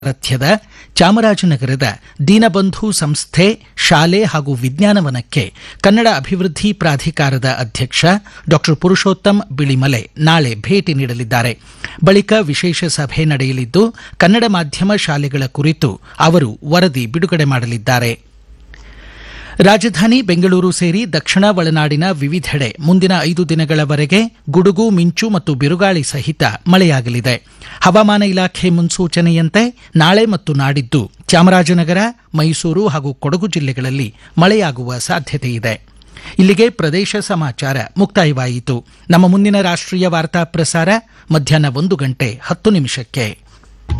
ಸಾರಥ್ಯದ ಚಾಮರಾಜನಗರದ ದೀನಬಂಧು ಸಂಸ್ಥೆ ಶಾಲೆ ಹಾಗೂ ವಿಜ್ಞಾನವನಕ್ಕೆ ಕನ್ನಡ ಅಭಿವೃದ್ಧಿ ಪ್ರಾಧಿಕಾರದ ಅಧ್ಯಕ್ಷ ಡಾ ಪುರುಷೋತ್ತಮ್ ಬಿಳಿಮಲೆ ನಾಳೆ ಭೇಟಿ ನೀಡಲಿದ್ದಾರೆ ಬಳಿಕ ವಿಶೇಷ ಸಭೆ ನಡೆಯಲಿದ್ದು ಕನ್ನಡ ಮಾಧ್ಯಮ ಶಾಲೆಗಳ ಕುರಿತು ಅವರು ವರದಿ ಬಿಡುಗಡೆ ಮಾಡಲಿದ್ದಾರೆ ರಾಜಧಾನಿ ಬೆಂಗಳೂರು ಸೇರಿ ದಕ್ಷಿಣ ಒಳನಾಡಿನ ವಿವಿಧೆಡೆ ಮುಂದಿನ ಐದು ದಿನಗಳವರೆಗೆ ಗುಡುಗು ಮಿಂಚು ಮತ್ತು ಬಿರುಗಾಳಿ ಸಹಿತ ಮಳೆಯಾಗಲಿದೆ ಹವಾಮಾನ ಇಲಾಖೆ ಮುನ್ಸೂಚನೆಯಂತೆ ನಾಳೆ ಮತ್ತು ನಾಡಿದ್ದು ಚಾಮರಾಜನಗರ ಮೈಸೂರು ಹಾಗೂ ಕೊಡಗು ಜಿಲ್ಲೆಗಳಲ್ಲಿ ಮಳೆಯಾಗುವ ಸಾಧ್ಯತೆಯಿದೆ ಇಲ್ಲಿಗೆ ಪ್ರದೇಶ ಸಮಾಚಾರ ಮುಕ್ತಾಯವಾಯಿತು ನಮ್ಮ ಮುಂದಿನ ರಾಷ್ಟ್ರೀಯ ವಾರ್ತಾ ಪ್ರಸಾರ ಮಧ್ಯಾಹ್ನ ಒಂದು ಗಂಟೆ ಹತ್ತು ನಿಮಿಷಕ್ಕೆ